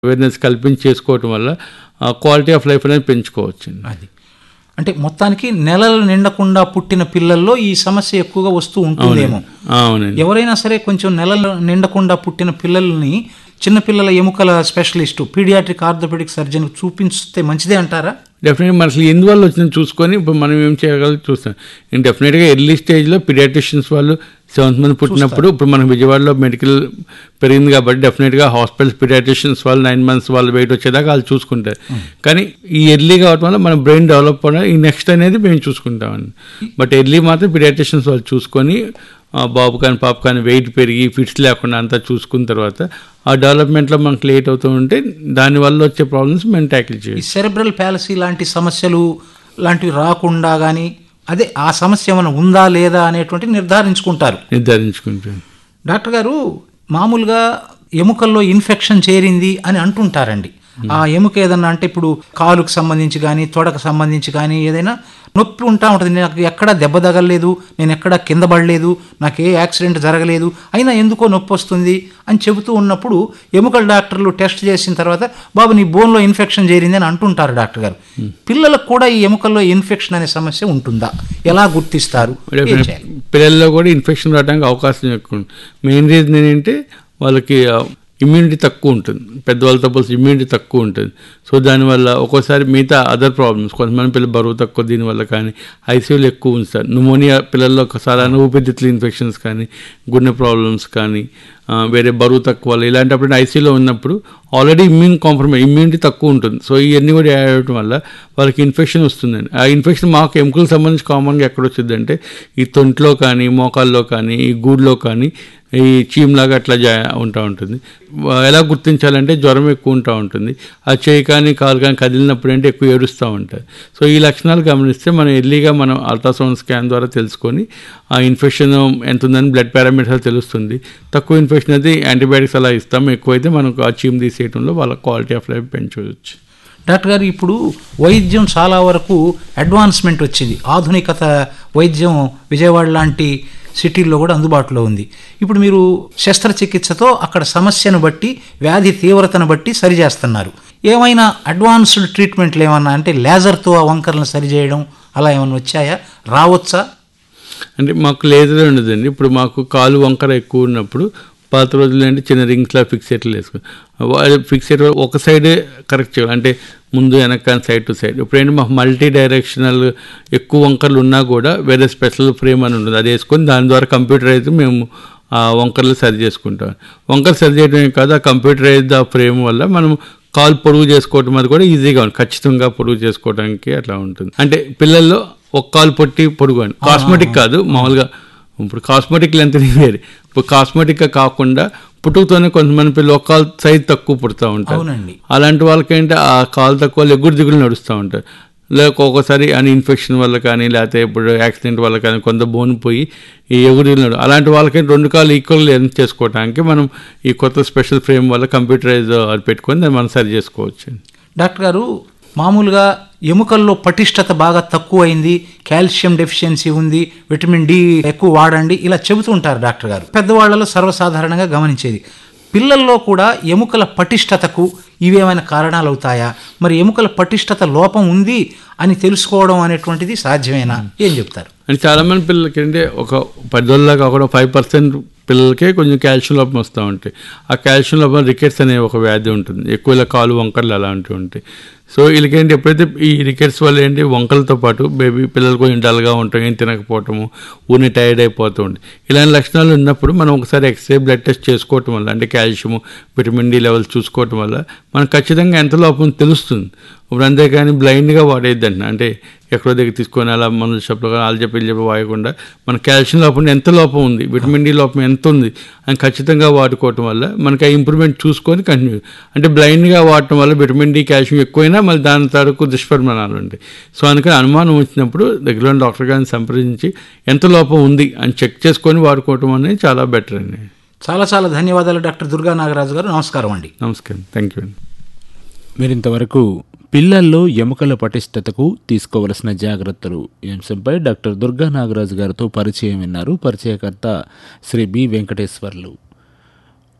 awareness కల్పించి చేసుకోవటం వల్ల క్వాలిటీ ఆఫ్ లైఫ్ అనేది పెంచుకోవచ్చు అది అంటే మొత్తానికి నెలలు నిండకుండా పుట్టిన పిల్లల్లో ఈ సమస్య ఎక్కువగా వస్తూ ఉంటుందేమో అవునండి ఎవరైనా సరే కొంచెం నెలలు నిండకుండా పుట్టిన పిల్లల్ని చిన్నపిల్లల ఎముకల స్పెషలిస్టు పీడియాట్రిక్ ఆర్థోపెడిక్ సర్జన్ చూపించితే మంచిదే అంటారా డెఫినెట్గా మన అసలు ఎందువల్ల వచ్చిందని చూసుకొని ఇప్పుడు మనం ఏం చేయగలం చూస్తాం నేను డెఫినెట్గా ఎర్లీ స్టేజ్లో పీడియాట్రిషియన్స్ వాళ్ళు సెవెంత్ మంత్ పుట్టినప్పుడు ఇప్పుడు మన విజయవాడలో మెడికల్ పెరిగింది కాబట్టి డెఫినెట్గా హాస్పిటల్స్ పీడియాట్రిషియన్స్ వాళ్ళు నైన్ మంత్స్ వాళ్ళు వెయిట్ వచ్చేదాకా వాళ్ళు చూసుకుంటారు కానీ ఈ ఎర్లీ కావడం వల్ల మన బ్రెయిన్ డెవలప్ అవ్వడం ఈ నెక్స్ట్ అనేది మేము చూసుకుంటామండి బట్ ఎర్లీ మాత్రం పీడియాట్రిషియన్స్ వాళ్ళు చూసుకొని ఆ బాబు కానీ పాప కానీ వెయిట్ పెరిగి ఫిట్స్ లేకుండా అంతా చూసుకున్న తర్వాత ఆ డెవలప్మెంట్లో మనకు లేట్ అవుతూ ఉంటే దానివల్ల వచ్చే ప్రాబ్లమ్స్ మేము ట్యాకిల్ ఈ చేయాలి సెరెబ్రల్ ప్యాలసీ లాంటి సమస్యలు లాంటివి రాకుండా కానీ అదే ఆ సమస్య ఏమైనా ఉందా లేదా అనేటువంటి నిర్ధారించుకుంటారు నిర్ధారించుకుంటాం డాక్టర్ గారు మామూలుగా ఎముకల్లో ఇన్ఫెక్షన్ చేరింది అని అంటుంటారండి ఆ ఎముక ఏదన్నా అంటే ఇప్పుడు కాలుకు సంబంధించి కానీ తొడకు సంబంధించి కానీ ఏదైనా నొప్పి ఉంటా ఉంటుంది నాకు ఎక్కడా దెబ్బ తగలలేదు నేను ఎక్కడా కింద పడలేదు నాకు ఏ యాక్సిడెంట్ జరగలేదు అయినా ఎందుకో నొప్పి వస్తుంది అని చెబుతూ ఉన్నప్పుడు ఎముకల డాక్టర్లు టెస్ట్ చేసిన తర్వాత బాబు నీ బోన్లో ఇన్ఫెక్షన్ చేరింది అని అంటుంటారు డాక్టర్ గారు పిల్లలకు కూడా ఈ ఎముకల్లో ఇన్ఫెక్షన్ అనే సమస్య ఉంటుందా ఎలా గుర్తిస్తారు ఏం చేయాలి పిల్లల్లో కూడా ఇన్ఫెక్షన్ రావడానికి అవకాశం ఎక్కువ ఉంది మెయిన్ రీజన్ ఏంటంటే వాళ్ళకి ఇమ్యూనిటీ తక్కువ ఉంటుంది పెద్దవాళ్ళతో పోలిసి ఇమ్యూనిటీ తక్కువ ఉంటుంది సో దానివల్ల ఒక్కోసారి మిగతా అదర్ ప్రాబ్లమ్స్ కొంతమంది పిల్లలు బరువు తక్కువ దీనివల్ల కానీ ఐసీయూలు ఎక్కువ ఉంచుతారు న్యూమోనియా పిల్లల్లో ఒకసారి ఊపిరితిత్తుల ఇన్ఫెక్షన్స్ కానీ గుండె ప్రాబ్లమ్స్ కానీ ఆ, వేరే బరువు తక్కువ వల్ల ఇలాంటప్పుడు ఐసీయూలో ఉన్నప్పుడు ఆల్రెడీ ఇమ్యూన్ కాంప్రమైజ్ ఇమ్యూనిటీ తక్కువ ఉంటుంది సో ఇవన్నీ కూడా యాడ్ అవ్వడం వల్ల వాళ్ళకి ఇన్ఫెక్షన్ వస్తుందండి ఆ ఇన్ఫెక్షన్ మాకు ఎముకలకు సంబంధించి కామన్గా ఎక్కడ వచ్చిందంటే ఈ తొంట్లో కానీ మోకాల్లో కానీ ఈ గూడులో కానీ ఈ చీమ్లాగా అట్లా జా ఉంటా ఉంటుంది వా- ఎలా గుర్తించాలంటే జ్వరం ఎక్కువ ఉంటా ఉంటుంది ఆ చేయి కానీ కాలు కానీ కదిలినప్పుడు అంటే ఎక్కువ ఏడుస్తూ ఉంటారు సో ఈ లక్షణాలు గమనిస్తే మనం ఎర్లీగా మనం అల్ట్రాసౌండ్ స్కాన్ ద్వారా తెలుసుకొని ఆ ఇన్ఫెక్షన్ ఎంత ఉందని బ్లడ్ పారామీటర్స్ తెలుస్తుంది తక్కువ ఇన్ఫెక్షన్ అయితే యాంటీబయాటిక్స్ అలా ఇస్తాం ఎక్కువైతే మనకు ఆ చీమ్ తీసేయడంలో వాళ్ళ క్వాలిటీ ఆఫ్ లైఫ్ పెంచవచ్చు డాక్టర్ గారు ఇప్పుడు వైద్యం చాలా వరకు అడ్వాన్స్మెంట్ వచ్చింది ఆధునికత వైద్యం విజయవాడ లాంటి సిటీల్లో కూడా అందుబాటులో ఉంది ఇప్పుడు మీరు శస్త్రచికిత్సతో అక్కడ సమస్యను బట్టి వ్యాధి తీవ్రతను బట్టి సరిచేస్తున్నారు ఏమైనా అడ్వాన్స్డ్ ట్రీట్మెంట్లు ఏమన్నా అంటే లేజర్తో ఆ వంకర్లను సరిచేయడం అలా ఏమైనా వచ్చాయా రావచ్చా అంటే మాకు లేజర్ ఉండదండి ఇప్పుడు మాకు కాలు వంకర ఎక్కువ ఉన్నప్పుడు పాత రోజులు అంటే చిన్న రింగ్స్లా ఫిక్సేట్లు వేసుకుని ఫిక్సేట్ ఒక సైడే కరెక్ట్ చేయాలి అంటే ముందు వెనక సైడ్ టు సైడ్ ఇప్పుడు ఏంటి మాకు మల్టీ డైరెక్షనల్ ఎక్కువ వంకర్లు ఉన్నా కూడా వేరే స్పెషల్ ఫ్రేమ్ అని ఉంటుంది అది వేసుకొని దాని ద్వారా కంప్యూటర్ అయితే మేము ఆ వంకర్లు సరి చేసుకుంటాం వంకర్ సరి చేయడమే కాదు ఆ కంప్యూటరైజ్డ్ ఆ ఫ్రేమ్ వల్ల మనం కాలు పొడుగు చేసుకోవటం అది కూడా ఈజీగా ఉంది ఖచ్చితంగా పొడుగు చేసుకోవడానికి అట్లా ఉంటుంది అంటే పిల్లల్లో ఒక కాలు పొట్టి పొడుగు అని కాస్మెటిక్ కాదు మామూలుగా ఇప్పుడు కాస్మెటిక్ లెంత్ వేరే ఇప్పుడు కాస్మెటిక్గా కాకుండా పుట్టుకతోనే కొంతమంది పిల్లలు ఒక కాలు సైజ్ తక్కువ పుడతా ఉంటారు అవునండి అలాంటి వాళ్ళకేంటి ఆ కాలు తక్కువ ఎగురు దిగులు నడుస్తూ ఉంటారు లేక ఒక్కొక్కసారి అని ఇన్ఫెక్షన్ వల్ల కానీ లేకపోతే ఇప్పుడు యాక్సిడెంట్ వల్ల కానీ కొంత బోన్ పోయి ఈ ఎగురు దిగులు నడు అలాంటి వాళ్ళకి రెండు కాలు ఈక్వల్ లెంత్ చేసుకోవడానికి మనం ఈ కొత్త స్పెషల్ ఫ్రేమ్ వల్ల కంప్యూటరైజ్ అది పెట్టుకొని దాన్ని మనం సరి చేసుకోవచ్చు డాక్టర్ గారు మామూలుగా ఎముకల్లో పటిష్టత బాగా తక్కువైంది కాల్షియం డెఫిషియన్సీ ఉంది విటమిన్ డి ఎక్కువ వాడండి ఇలా చెబుతూ ఉంటారు డాక్టర్ గారు పెద్దవాళ్లలో సర్వసాధారణంగా గమనించేది పిల్లల్లో కూడా ఎముకల పటిష్టతకు ఇవేమైనా కారణాలు అవుతాయా మరి ఎముకల పటిష్టత లోపం ఉంది అని తెలుసుకోవడం అనేటువంటిది సాధ్యమేనా ఏం చెప్తారు అంటే చాలామంది పిల్లలకి అంటే ఒక పదివేల కాకుండా ఫైవ్ పర్సెంట్ పిల్లలకే కొంచెం కాల్షియం లోపం వస్తూ ఉంటాయి ఆ కాల్షియం లోపం రికెట్స్ అనే ఒక వ్యాధి ఉంటుంది ఎక్కువ ఇలా కాలు వంకర్లు అలాంటివి ఉంటాయి సో వీళ్ళకేంటి ఎప్పుడైతే ఈ రికెట్స్ వల్ల ఏంటి వంకలతో పాటు బేబీ పిల్లలు కొంచెం డల్గా ఉంటాం ఏం తినకపోవటము ఊని టైర్డ్ అయిపోతూ ఉంటాయి ఇలాంటి లక్షణాలు ఉన్నప్పుడు మనం ఒకసారి ఎక్స్రే బ్లడ్ టెస్ట్ చేసుకోవటం వల్ల అంటే కాల్షియం విటమిన్ డి లెవెల్స్ చూసుకోవటం వల్ల మనకు ఖచ్చితంగా ఎంత లోపం తెలుస్తుంది ఇప్పుడు అంతేకాని బ్లైండ్గా వాడేద్దండి అంటే ఎక్కడో దగ్గర తీసుకొని అలా మందుల షాప్లో కానీ వాళ్ళు చెప్పి వీళ్ళు చెప్పి వాడకుండా మన కాల్షియం లోపం ఎంత లోపం ఉంది విటమిన్ డి లోపం ఎంత ఉంది అని ఖచ్చితంగా వాడుకోవటం వల్ల మనకి ఆ ఇంప్రూవ్మెంట్ చూసుకొని కంటిన్యూ అంటే బ్లైండ్గా వాడటం వల్ల విటమిన్ డి కాల్షియం ఎక్కువైనా మళ్ళీ దాని తరకు దుష్పరిమాణాలు ఉంటాయి సో అందుకని అనుమానం వచ్చినప్పుడు దగ్గరలో డాక్టర్ గారిని సంప్రదించి ఎంత లోపం ఉంది అని చెక్ చేసుకొని వాడుకోవటం అనేది చాలా బెటర్ అండి చాలా చాలా ధన్యవాదాలు డాక్టర్ దుర్గా నాగరాజు గారు నమస్కారం అండి నమస్కారం థ్యాంక్ యూ అండి మీరింతవరకు పిల్లల్లో ఎముకల పటిష్టతకు తీసుకోవలసిన జాగ్రత్తలు ఈ అంశంపై డాక్టర్ దుర్గా నాగరాజు గారితో పరిచయం విన్నారు పరిచయకర్త శ్రీ బి వెంకటేశ్వర్లు